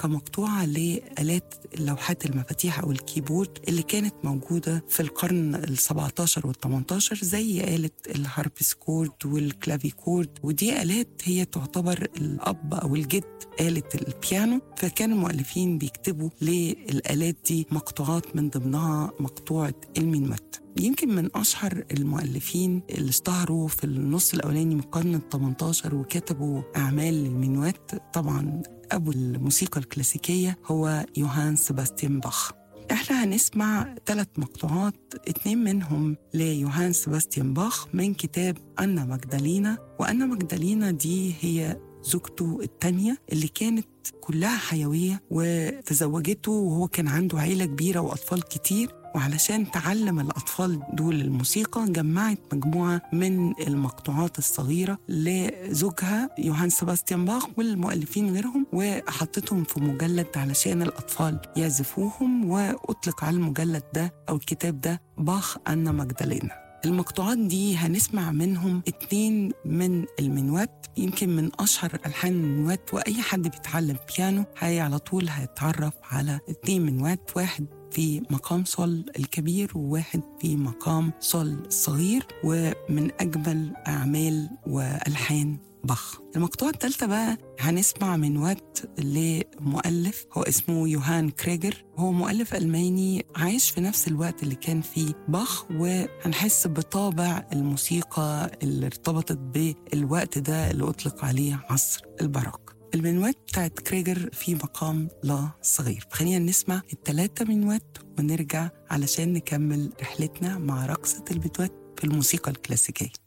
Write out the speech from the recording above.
كمقطوعة لآلات لوحات المفاتيح أو الكيبورد اللي كانت موجودة في القرن ال 17 وال 18 زي آلة الهاربسكورد والكلافيكورد ودي آلات هي تعتبر الأب أو الجد آلة البيانو فكان المؤلفين بيكتبوا للآلات دي مقطوعات من ضمنها مقطوعة المينوات يمكن من أشهر المؤلفين اللي اشتهروا في النص الأولاني من القرن ال 18 وكتبوا أعمال للمينوات طبعا أبو الموسيقى الكلاسيكية هو يوهان سيباستيان باخ احنا هنسمع ثلاث مقطوعات اتنين منهم ليوهان سيباستيان باخ من كتاب أنا مجدالينا وأنا مجدالينا دي هي زوجته التانية اللي كانت كلها حيوية وتزوجته وهو كان عنده عيلة كبيرة وأطفال كتير وعلشان تعلم الأطفال دول الموسيقى جمعت مجموعة من المقطوعات الصغيرة لزوجها يوهان سباستيان باخ والمؤلفين غيرهم وحطتهم في مجلد علشان الأطفال يعزفوهم وأطلق على المجلد ده أو الكتاب ده باخ أنا مجدلينا المقطوعات دي هنسمع منهم اتنين من المنوات يمكن من أشهر ألحان المنوات وأي حد بيتعلم بيانو هي على طول هيتعرف على اتنين منوات واحد في مقام صول الكبير وواحد في مقام صول الصغير ومن أجمل أعمال وألحان باخ المقطوعة الثالثة بقى هنسمع من وقت لمؤلف هو اسمه يوهان كريجر هو مؤلف ألماني عايش في نفس الوقت اللي كان فيه باخ وهنحس بطابع الموسيقى اللي ارتبطت بالوقت ده اللي أطلق عليه عصر الباروك المنوات بتاعت كريجر في مقام لا صغير خلينا نسمع التلاتة منوات ونرجع علشان نكمل رحلتنا مع رقصة البتوات في الموسيقى الكلاسيكية